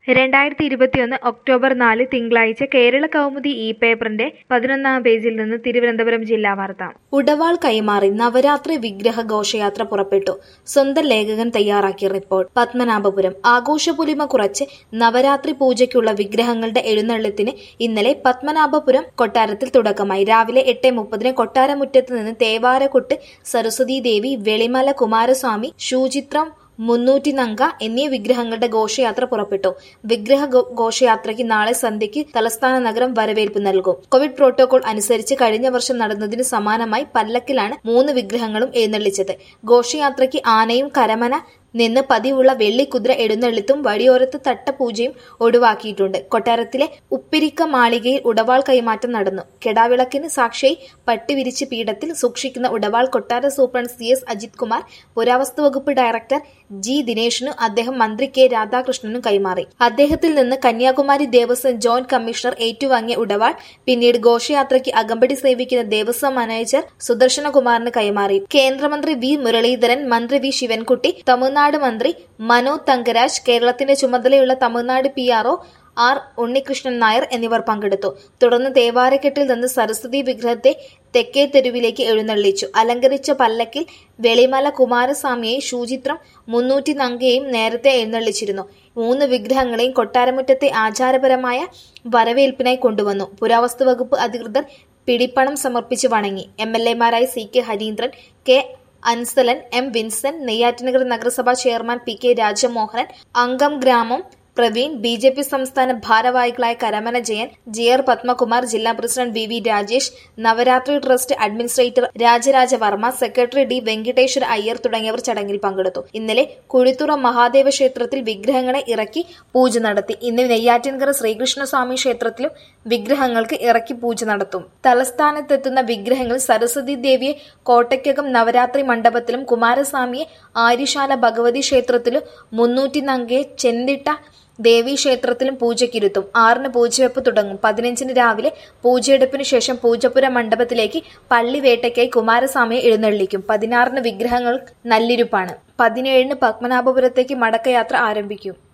രണ്ടായിരത്തി ഇരുപത്തിയൊന്ന് ഒക്ടോബർ നാല് തിങ്കളാഴ്ച കേരള കൗമുദി ഇ പേപ്പറിന്റെ പതിനൊന്നാം പേജിൽ നിന്ന് തിരുവനന്തപുരം ജില്ലാ വാർത്ത ഉടവാൾ കൈമാറി നവരാത്രി വിഗ്രഹ ഘോഷയാത്ര പുറപ്പെട്ടു സ്വന്തം ലേഖകൻ തയ്യാറാക്കിയ റിപ്പോർട്ട് പത്മനാഭപുരം ആഘോഷപുലിമ കുറച്ച് നവരാത്രി പൂജയ്ക്കുള്ള വിഗ്രഹങ്ങളുടെ എഴുന്നള്ളത്തിന് ഇന്നലെ പത്മനാഭപുരം കൊട്ടാരത്തിൽ തുടക്കമായി രാവിലെ എട്ട് മുപ്പതിന് കൊട്ടാരമുറ്റത്ത് നിന്ന് തേവാരക്കൊട്ട് സരസ്വതി ദേവി വെളിമല കുമാരസ്വാമി ശൂചിത്രം മുന്നൂറ്റി നങ്ക എന്നീ വിഗ്രഹങ്ങളുടെ ഘോഷയാത്ര പുറപ്പെട്ടു വിഗ്രഹ ഘോ- ഘോഷയാത്രയ്ക്ക് നാളെ സന്ധ്യയ്ക്ക് തലസ്ഥാന നഗരം വരവേൽപ്പ് നൽകും കോവിഡ് പ്രോട്ടോകോൾ അനുസരിച്ച് കഴിഞ്ഞ വർഷം നടന്നതിന് സമാനമായി പല്ലക്കിലാണ് മൂന്ന് വിഗ്രഹങ്ങളും എഴുന്നള്ളിച്ചത് ഘോഷയാത്രയ്ക്ക് ആനയും കരമന നിന്ന് പതിവുള്ള വെള്ളിക്കുതിര എഴുന്നള്ളിത്തും വഴിയോരത്ത് തട്ടപൂജയും ഒഴിവാക്കിയിട്ടുണ്ട് കൊട്ടാരത്തിലെ ഉപ്പിരിക്ക മാളികയിൽ ഉടവാൾ കൈമാറ്റം നടന്നു കെടാവിളക്കിന് സാക്ഷിയായി പട്ടി വിരിച്ച് പീഠത്തിൽ സൂക്ഷിക്കുന്ന ഉടവാൾ കൊട്ടാര superintendent C S Ajith Kumar പുരാവസ്തു വകുപ്പ് ഡയറക്ടർ ജി ദിനേഷിനും അദ്ദേഹം മന്ത്രി കെ രാധാകൃഷ്ണനും കൈമാറി അദ്ദേഹത്തിൽ നിന്ന് കന്യാകുമാരി ദേവസ്വം ജോയിന്റ് കമ്മീഷണർ ഏറ്റുവാങ്ങിയ ഉടവാൾ പിന്നീട് ഘോഷയാത്രയ്ക്ക് അകമ്പടി സേവിക്കുന്ന ദേവസ്വം മാനേജർ സുദർശനകുമാറിന് കൈമാറി കേന്ദ്രമന്ത്രി വി മുരളീധരൻ മന്ത്രി വി ശിവൻകുട്ടി തമിഴ്നാട് മന്ത്രി മനോ തങ്കരാജ് കേരളത്തിന്റെ ചുമതലയുള്ള Tamil Nadu P RO R Unnikrishnan Nair എന്നിവർ പങ്കെടുത്തു തുടർന്ന് തേവാരക്കെട്ടിൽ നിന്ന് സരസ്വതി വിഗ്രഹത്തെ തെക്കേ തെരുവിലേക്ക് എഴുന്നള്ളിച്ചു അലങ്കരിച്ച പല്ലക്കിൽ വെളിമല കുമാരസ്വാമിയെ ശൂചിത്രം മുന്നൂറ്റി നങ്കയെയും നേരത്തെ എഴുന്നള്ളിച്ചിരുന്നു മൂന്ന് വിഗ്രഹങ്ങളെയും കൊട്ടാരമുറ്റത്തെ ആചാരപരമായ വരവേൽപ്പിനായി കൊണ്ടുവന്നു പുരാവസ്തു വകുപ്പ് അധികൃതർ പിടിപ്പണം സമർപ്പിച്ച് വണങ്ങി എം എൽ എമാരായ C K Harindran K Ansalan M Vincent Neyyattinkara നഗരസഭാ ചെയർമാൻ പി കെ രാജമോഹനൻ അംഗം ഗ്രാമം പ്രവീൺ ബി ജെ പി സംസ്ഥാന ഭാരവാഹികളായ കരമന ജയൻ ജി ആർ പത്മകുമാർ ജില്ലാ president V V Rajesh Navaratri trust administrator Rajaraja Varma secretary D Venkateswara Iyer തുടങ്ങിയവർ ചടങ്ങിൽ പങ്കെടുത്തു ഇന്നലെ കുഴിത്തുറ മഹാദേവ ക്ഷേത്രത്തിൽ വിഗ്രഹങ്ങളെ ഇറക്കി പൂജ നടത്തി ഇന്ന് നെയ്യാറ്റിൻകര ശ്രീകൃഷ്ണസ്വാമി ക്ഷേത്രത്തിലും വിഗ്രഹങ്ങൾക്ക് ഇറക്കി പൂജ നടത്തും തലസ്ഥാനത്തെത്തുന്ന വിഗ്രഹങ്ങൾ സരസ്വതി ദേവിയെ കോട്ടയ്ക്കകം നവരാത്രി മണ്ഡപത്തിലും കുമാരസ്വാമിയെ ആര്യശാല ഭഗവതി ക്ഷേത്രത്തിലും മുന്നൂറ്റി നങ്കയെ ചെന്തിട്ട ദേവീ ക്ഷേത്രത്തിലും പൂജയ്ക്കിരുത്തും ആറിന് പൂജവെപ്പ് തുടങ്ങും പതിനഞ്ചിന് രാവിലെ പൂജയെടുപ്പിന് ശേഷം പൂജപ്പുര മണ്ഡപത്തിലേക്ക് പള്ളിവേട്ടയ്ക്കായി കുമാരസ്വാമിയെ എഴുന്നള്ളിക്കും പതിനാറിന് വിഗ്രഹങ്ങൾ നല്ലിരുപ്പാണ് പതിനേഴിന് പത്മനാഭപുരത്തേക്ക് മടക്കയാത്ര ആരംഭിക്കും